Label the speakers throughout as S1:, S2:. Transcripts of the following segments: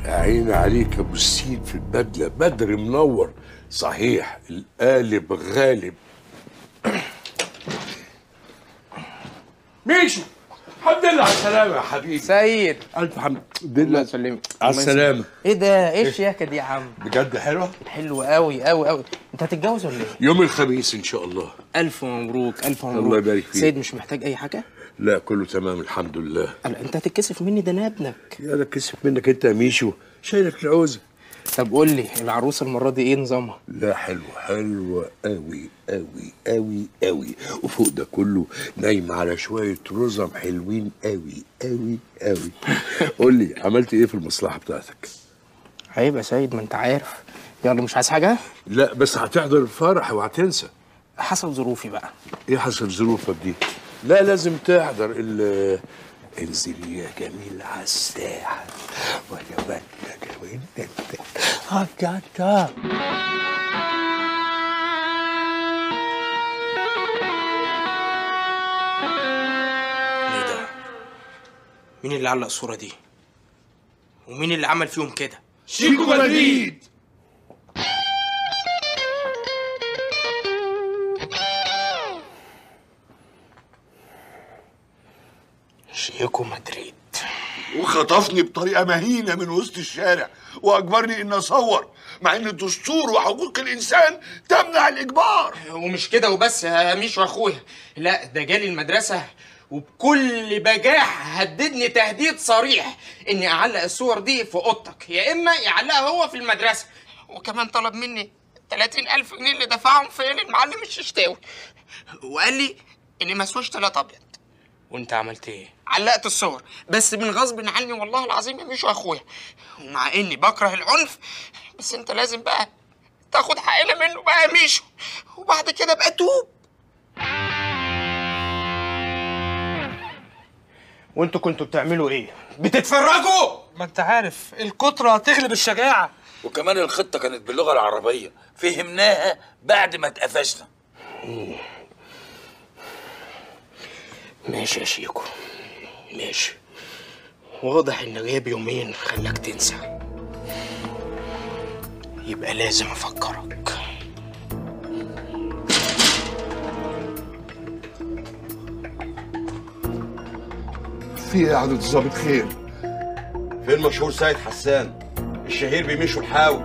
S1: عين عليك يا ابو السيد في البدله بدر منور صحيح القالب غالب ميشو الحمد لله على السلامه يا حبيبي
S2: سيد
S1: الف حمد
S2: الله
S1: لله
S2: يسلمك
S1: على السلامه
S2: ايه ده ايه الشياكه دي يا عم
S1: بجد حلوه
S2: حلو قوي قوي قوي انت هتتجوز ولا ايه
S1: يوم الخميس ان شاء الله
S2: الف مبروك الف مبروك
S1: الله يبارك فيك.
S2: سيد مش محتاج اي حاجه
S1: لا كله تمام الحمد لله
S2: لا انت هتتكسف مني ده انا ابنك
S1: يا ده كسف منك انت يا ميشو شايلك العوزه
S2: طب قول لي العروسه المره دي ايه نظامها
S1: لا حلوة حلوة قوي قوي قوي قوي وفوق ده كله نايم على شوية رزم حلوين قوي قوي قوي قول لي عملت ايه في المصلحة بتاعتك؟
S2: عيب يا سيد ما انت عارف يلا مش عايز حاجه
S1: لا بس هتحضر الفرح وهتنسى
S2: حسب ظروفي بقى
S1: ايه حسب ظروفك دي؟ لا لازم تحضر ال انزل يا جميل على الساحة وانا بدك وين انت هكذا
S2: ايه ده مين اللي علق الصوره دي ومين اللي عمل فيهم كده
S1: شيكو مدريد
S2: شيكو مدريد
S3: وخطفني بطريقه مهينه من وسط الشارع واجبرني ان اصور مع ان الدستور وحقوق الانسان تمنع الاجبار
S2: ومش كده وبس يا ميشو اخويا لا ده جالي المدرسه وبكل بجاح هددني تهديد صريح اني اعلق الصور دي في اوضتك يا اما يعلقها هو في المدرسه وكمان طلب مني 30000 جنيه اللي دفعهم في المعلم الششتاوي وقال لي اني ما اسواش تلات ابيض وانت عملت ايه علقت الصور بس من غصب عني والله العظيم يا ميشو اخويا ومع اني بكره العنف بس انت لازم بقى تاخد حقنا منه بقى يا ميشو وبعد كده بقى توب وانتوا كنتوا بتعملوا ايه بتتفرجوا
S4: ما انت عارف الكترة تغلب الشجاعة
S5: وكمان الخطة كانت باللغة العربية فهمناها بعد ما اتقفشنا
S2: ماشي يا شيكو ماشي واضح ان غياب يومين خلاك تنسى يبقى لازم افكرك
S3: في ايه يا حضره الظابط خير
S6: فين مشهور سيد حسان الشهير بيمشوا الحاوي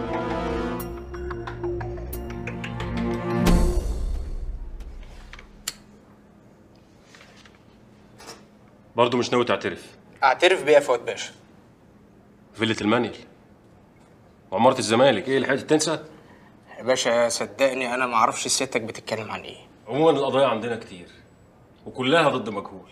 S7: برضه مش ناوي تعترف
S2: اعترف بيها يا فؤاد باشا
S7: فيلة المانيال وعمارة الزمالك ايه لحقت تنسى؟
S2: يا باشا صدقني انا ما اعرفش سيادتك بتتكلم عن ايه
S7: عموما القضايا عندنا كتير وكلها ضد مجهول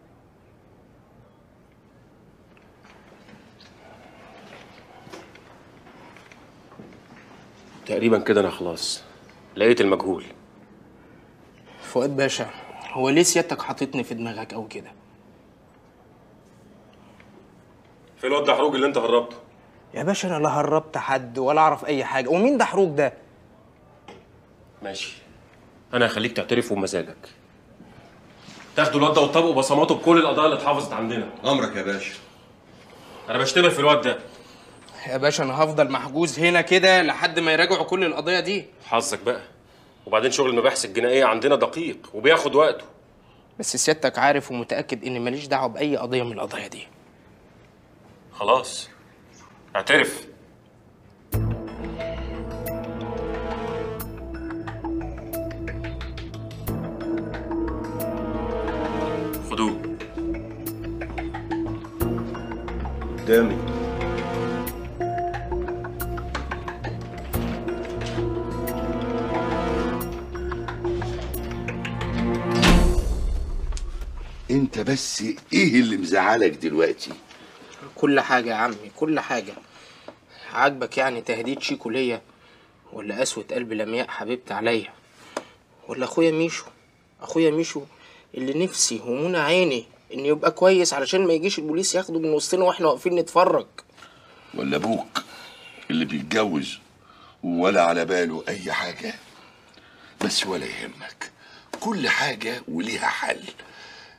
S7: تقريبا كده انا خلاص لقيت المجهول
S2: فؤاد باشا هو ليه سيادتك حاططني في دماغك او كده
S7: في الواد دحروج اللي انت هربته
S2: يا باشا انا لا هربت حد ولا اعرف اي حاجه ومين دحروج ده
S7: ماشي انا هخليك تعترف ومزاجك تاخدوا الواد ده وتطبقوا بصماته بكل القضايا اللي اتحفظت عندنا
S6: امرك يا باشا
S7: انا بشتبه في الواد ده
S2: يا باشا انا هفضل محجوز هنا كده لحد ما يراجعوا كل القضيه دي
S7: حظك بقى وبعدين شغل المباحث الجنائيه عندنا دقيق وبياخد وقته
S2: بس سيادتك عارف ومتاكد اني ماليش دعوه باي قضيه من القضايا دي
S7: خلاص اعترف خدوه
S6: قدامي
S3: انت بس ايه اللي مزعلك دلوقتي
S2: كل حاجه يا عمي كل حاجه عاجبك يعني تهديد شيكو ليا ولا قسوة قلب لمياء حبيبتي عليا ولا اخويا ميشو اخويا ميشو اللي نفسي ومنى عيني ان يبقى كويس علشان ما يجيش البوليس ياخده من وسطنا واحنا واقفين نتفرج
S3: ولا ابوك اللي بيتجوز ولا على باله اي حاجه بس ولا يهمك كل حاجه وليها حل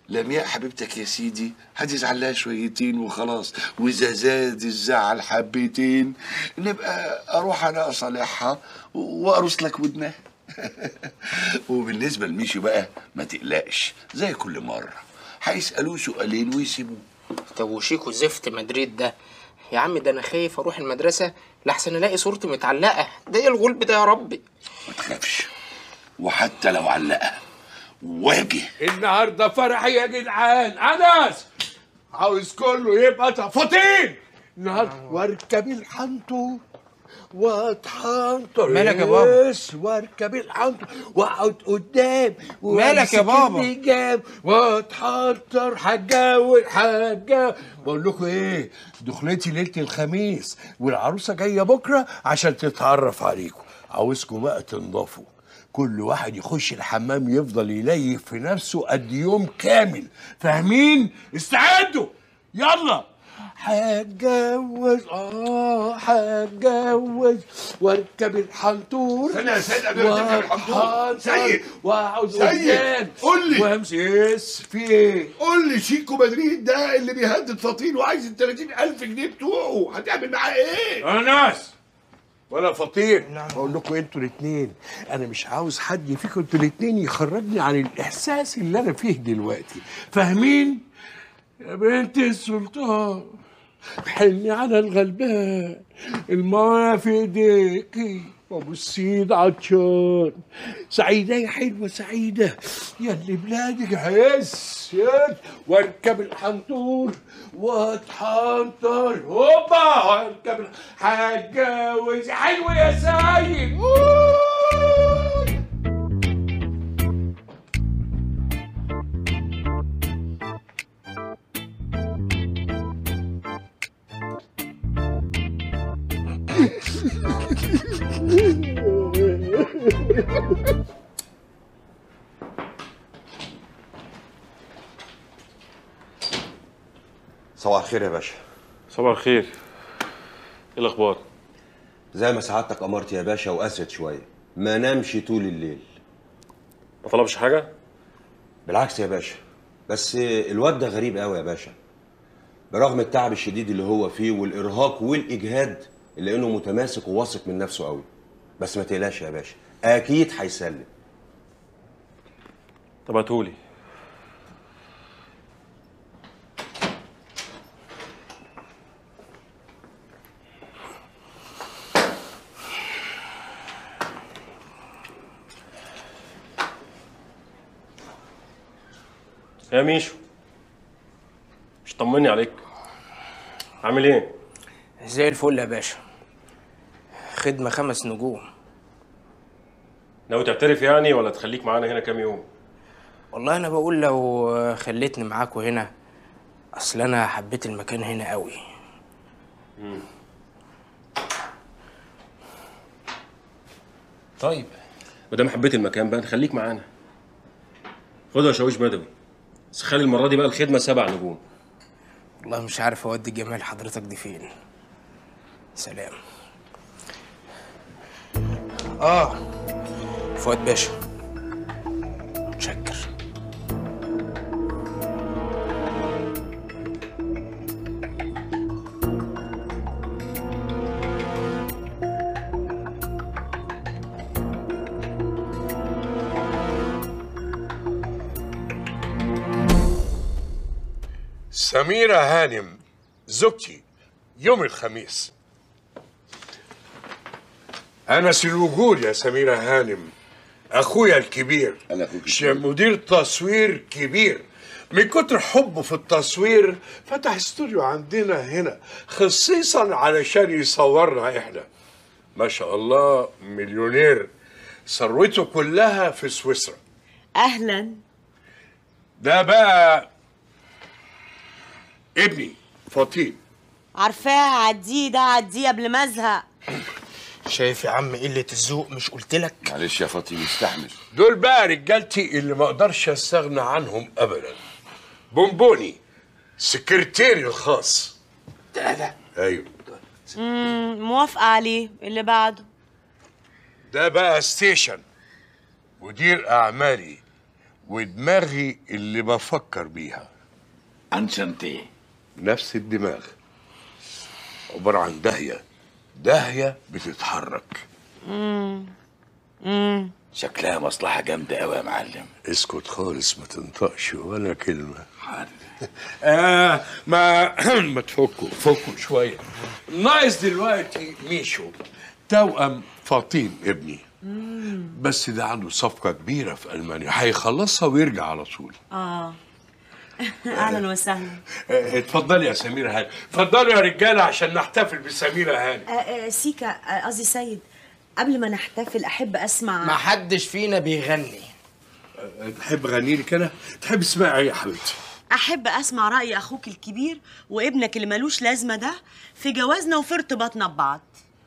S3: لمياء حبيبتك يا سيدي هتزعل لها شويتين وخلاص واذا زاد الزعل حبتين نبقى اروح انا اصالحها وارص لك ودنها وبالنسبه لميشو بقى ما تقلقش زي كل مره هيسالوه سؤالين ويسيبوه
S2: طب وشيكو زفت مدريد ده يا عم ده انا خايف اروح المدرسه لحسن الاقي صورتي متعلقه ده ايه الغلب ده يا ربي
S3: ما تخافش وحتى لو علقها واجه
S1: النهارده فرح يا جدعان انس عاوز كله يبقى تفاطين النهارده واركب الحنطور واتحنطر
S2: مالك يا بابا؟
S1: يس، واركب الحنطور واقعد قدام
S2: مالك يا
S1: وأمسك
S2: بابا؟
S1: اللجام واتحنطر هتجوز هتجوز بقول لكم ايه دخلتي ليله الخميس والعروسه جايه بكره عشان تتعرف عليكم عاوزكم بقى تنضفوا كل واحد يخش الحمام يفضل يليف في نفسه قد يوم كامل فاهمين استعدوا يلا هتجوز اه هتجوز واركب الحنطور
S3: استنى يا سيد قبل ما تركب الحنطور.
S1: وأتحنطر
S3: سيد.
S1: واقعد
S3: سيد.
S1: قدام
S3: قول لي.
S1: وامشي يس في ايه
S3: قول لي شيكو مدريد ده اللي بيهدد فطين وعايز ال 30000 جنيه بتوعه هتعمل معاه ايه؟
S1: انس ولا فطير بقول لكم انتوا الاثنين انا مش عاوز حد فيكم انتوا الاثنين يخرجني عن الاحساس اللي انا فيه دلوقتي فاهمين يا بنت السلطان حني على الغلبان المايه في ايديكي وابو السيد عطشان سعيدة يا حلوة سعيدة يا اللي بلادك هيس يس واركب الحنطور واتحنطر هوبا واركب ال- هتجوز حلوة يا سعيد أوه.
S6: صباح الخير يا باشا
S7: صباح الخير ايه الاخبار
S6: زي ما سعادتك امرت يا باشا وقست شويه ما نامش طول الليل
S7: ما طلبش حاجه
S6: بالعكس يا باشا بس الواد ده غريب قوي يا باشا برغم التعب الشديد اللي هو فيه والارهاق والاجهاد الا انه متماسك وواثق من نفسه قوي بس ما تقلقش يا باشا اكيد هيسلم
S7: طب هاتولي يا ميشو مش طمني عليك عامل ايه
S2: زي الفل يا باشا خدمه خمس نجوم
S7: ناوي تعترف يعني ولا تخليك معانا هنا كام يوم
S2: والله انا بقول لو خليتني معاكوا هنا اصل انا حبيت المكان هنا قوي
S7: طيب ما دام حبيت المكان بقى نخليك معانا خد يا شاويش بدوي بس خلي المره دي بقى الخدمه سبع نجوم
S2: والله مش عارف اودي جمال حضرتك دي فين سلام اه فؤاد باشا متشكر
S1: سميرة هانم زوجتي يوم الخميس أنس الوجود يا سميرة هانم أخويا الكبير
S3: أنا أخوك
S1: ش-
S3: الكبير.
S1: مدير تصوير كبير من كتر حبه في التصوير فتح استوديو عندنا هنا خصيصا علشان يصورنا احنا ما شاء الله مليونير ثروته كلها في سويسرا
S8: اهلا
S1: ده بقى ابني فطين
S8: عارفاه عديه ده عديه قبل ما ازهق
S2: شايف يا عم قله الذوق مش قلت لك
S3: معلش يا فاطمه استحمل
S1: دول بقى رجالتي اللي ما اقدرش استغنى عنهم ابدا بونبوني سكرتيري الخاص
S2: ده ده
S1: ايوه
S8: امم موافقه عليه اللي بعده
S1: ده بقى ستيشن مدير اعمالي ودماغي اللي بفكر بيها
S3: انشنتي
S1: نفس الدماغ عبارة عن داهية داهية بتتحرك
S5: شكلها مصلحة جامدة قوي يا معلم
S1: اسكت خالص ما تنطقش ولا كلمة آه ما ما تفكوا فكوا شوية ناقص دلوقتي ميشو توأم فاطين ابني بس ده عنده صفقة كبيرة في ألمانيا هيخلصها ويرجع على طول
S8: اه اهلا وسهلا
S1: آه، اتفضلي يا سميرة هاني اتفضلوا يا رجالة عشان نحتفل بسميرة هاني
S9: آه، آه، سيكا آه، قصدي سيد قبل ما نحتفل احب اسمع
S2: ما حدش فينا بيغني
S1: آه، تحب غني لك أنا تحب اسمعي إيه يا حبيبتي
S8: احب اسمع راي اخوك الكبير وابنك اللي ملوش لازمه ده في جوازنا وفي ارتباطنا ببعض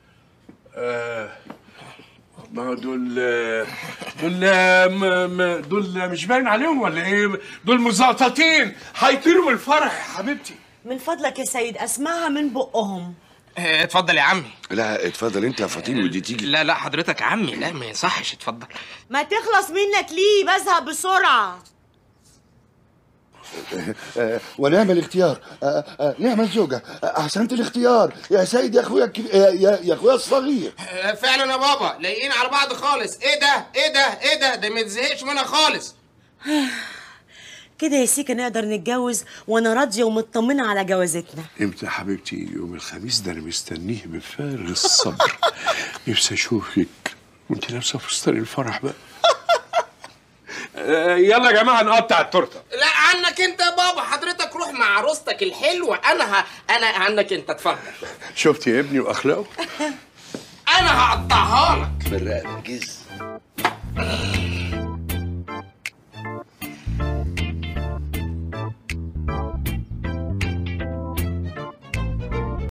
S1: ما هو دول دول ما- ما- دول مش باين عليهم ولا ايه دول مزقططين هيطيروا من الفرح يا حبيبتي
S8: من فضلك يا سيد اسمعها من بقهم
S2: آه، اتفضل يا عمي
S3: لا اتفضل انت يا فاطين ودي تيجي
S2: لا لا حضرتك عمي لا ما يصحش اتفضل
S8: ما تخلص منك ليه بزهق بسرعه
S3: ونعم الاختيار آه، آه، نعم الزوجة آه، أحسنت الاختيار يا سيد يا أخويا الكب- يا, يا, يا أخويا الصغير
S2: آه، فعلا يا بابا لايقين على بعض خالص ايه ده ايه ده ايه ده ده ما تزهقش منها خالص
S8: كده يا سيكا نقدر نتجوز وانا راضيه ومطمنه على جوازتنا
S1: امتى يا حبيبتي يوم الخميس ده انا مستنيه بفارغ الصبر نفسي اشوفك وانت لابسه فستان الفرح بقى آه، يلا يا جماعه نقطع التورته
S2: لا عنك انت يا بابا حضرتك روح مع عروستك الحلوه انا ه... انا عنك انت اتفضل
S1: شفت يا ابني واخلاقه
S2: انا هقطعها لك
S3: بالرقبة جز